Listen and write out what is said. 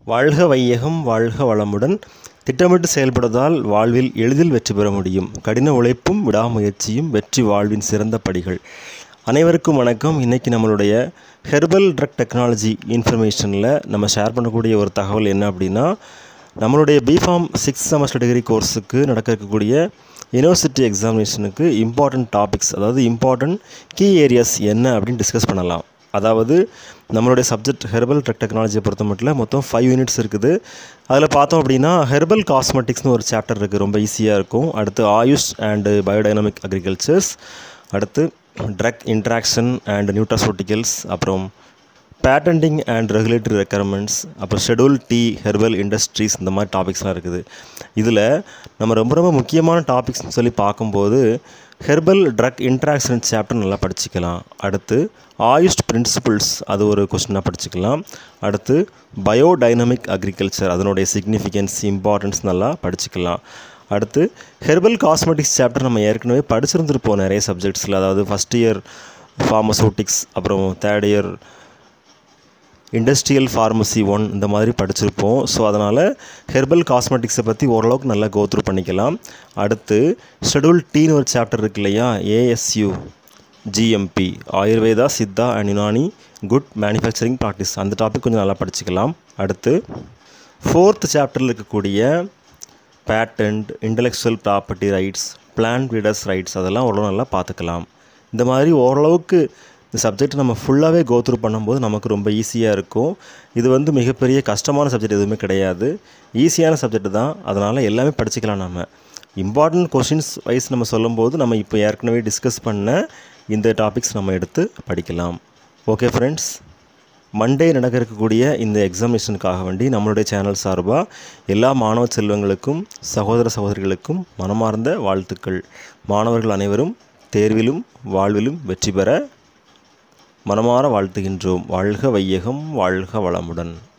வாழ்க வையகம் வாழ்க வளமுடன் திட்டமிட்டு செயல்படுவதால் வாழ்வில் எளிதில் வெற்றி பெற முடியும் கடின உழைப்பும் விடாமுயற்சியும் வெற்றி வாழ்வின் சிறந்த படிகள் அனைவருக்கும் வணக்கம் இன்றைக்கி நம்மளுடைய ஹெர்பல் ட்ரக் டெக்னாலஜி இன்ஃபர்மேஷனில் நம்ம ஷேர் பண்ணக்கூடிய ஒரு தகவல் என்ன அப்படின்னா நம்மளுடைய பிஃபார்ம் சிக்ஸ் செமஸ்டர் டிகிரி கோர்ஸுக்கு நடக்க இருக்கக்கூடிய யூனிவர்சிட்டி எக்ஸாமினேஷனுக்கு இம்பார்ட்டண்ட் டாபிக்ஸ் அதாவது இம்பார்ட்டண்ட் கீ ஏரியாஸ் என்ன அப்படின்னு டிஸ்கஸ் பண்ணலாம் அதாவது நம்மளுடைய சப்ஜெக்ட் ஹெர்பல் ட்ரக் டெக்னாலஜியை பொறுத்த மட்டும் மொத்தம் ஃபைவ் யூனிட்ஸ் இருக்குது அதில் பார்த்தோம் அப்படின்னா ஹெர்பல் காஸ்மெட்டிக்ஸ்னு ஒரு சாப்டர் இருக்குது ரொம்ப ஈஸியாக இருக்கும் அடுத்து ஆயுஷ் அண்டு பயோடைனமிக் அக்ரிகல்ச்சர்ஸ் அடுத்து ட்ரக் இன்ட்ராக்ஷன் அண்ட் நியூட்ராசூட்டிக்கல்ஸ் அப்புறம் பேட்டன்டிங் அண்ட் ரெகுலேட்டரி ரெக்குயர்மெண்ட்ஸ் அப்புறம் ஷெடியூல் டி ஹெர்பல் இண்டஸ்ட்ரீஸ் இந்த மாதிரி டாபிக்ஸ்லாம் இருக்குது இதில் நம்ம ரொம்ப ரொம்ப முக்கியமான டாபிக்ஸ்னு சொல்லி பார்க்கும்போது ஹெர்பல் ட்ரக் இன்ட்ராக்ஷன் சாப்டர் நல்லா படிச்சுக்கலாம் அடுத்து ஆயுஷ் பிரின்சிபிள்ஸ் அது ஒரு கொஸ்டினாக படிச்சுக்கலாம் அடுத்து பயோடைனமிக் அக்ரிகல்ச்சர் அதனுடைய சிக்னிஃபிகன்ஸ் இம்பார்ட்டன்ஸ் நல்லா படிச்சுக்கலாம் அடுத்து ஹெர்பல் காஸ்மெட்டிக்ஸ் சாப்டர் நம்ம ஏற்கனவே படிச்சிருந்துருப்போம் நிறைய சப்ஜெக்ட்ஸில் அதாவது ஃபஸ்ட் இயர் ஃபார்மசூட்டிக்ஸ் அப்புறம் third year industrial pharmacy one இந்த மாதிரி படிச்சிருப்போம் ஸோ அதனால் ஹெர்பல் காஸ்மெட்டிக்ஸை பற்றி ஓரளவுக்கு நல்லா கோத்ரூ பண்ணிக்கலாம் அடுத்து ஷெடியூல் டீன்னு ஒரு சாப்டர் இருக்கு இல்லையா ASU GMP Ayurveda Siddha and Unani good manufacturing practice அந்த டாபிக் கொஞ்சம் நல்லா படிச்சுக்கலாம் அடுத்து ஃபோர்த் சாப்டரில் இருக்கக்கூடிய patent intellectual property rights plant breeders rights அதெல்லாம் ஓரளவு நல்லா பார்த்துக்கலாம் இந்த மாதிரி ஓரளவுக்கு இந்த சப்ஜெக்ட் நம்ம ஃபுல்லாகவே கோத்ரூ பண்ணும்போது நமக்கு ரொம்ப ஈஸியாக இருக்கும் இது வந்து மிகப்பெரிய கஷ்டமான சப்ஜெக்ட் எதுவுமே கிடையாது ஈஸியான சப்ஜெக்ட் தான் அதனால் எல்லாமே படிச்சுக்கலாம் நம்ம இம்பார்ட்டன்ட் கொஷின்ஸ் வைஸ் நம்ம சொல்லும்போது நம்ம இப்போ ஏற்கனவே டிஸ்கஸ் பண்ண இந்த டாபிக்ஸ் நம்ம எடுத்து படிக்கலாம் ஓகே ஃப்ரெண்ட்ஸ் மண்டே நடக்க இருக்கக்கூடிய இந்த எக்ஸாமினேஷனுக்காக வேண்டி நம்மளுடைய சேனல் சார்பாக எல்லா மாணவ செல்வங்களுக்கும் சகோதர சகோதரிகளுக்கும் மனமார்ந்த வாழ்த்துக்கள் மாணவர்கள் அனைவரும் தேர்விலும் வாழ்விலும் வெற்றி பெற மனமாற வாழ்த்துகின்றோம் வாழ்க வையகம் வாழ்க வளமுடன்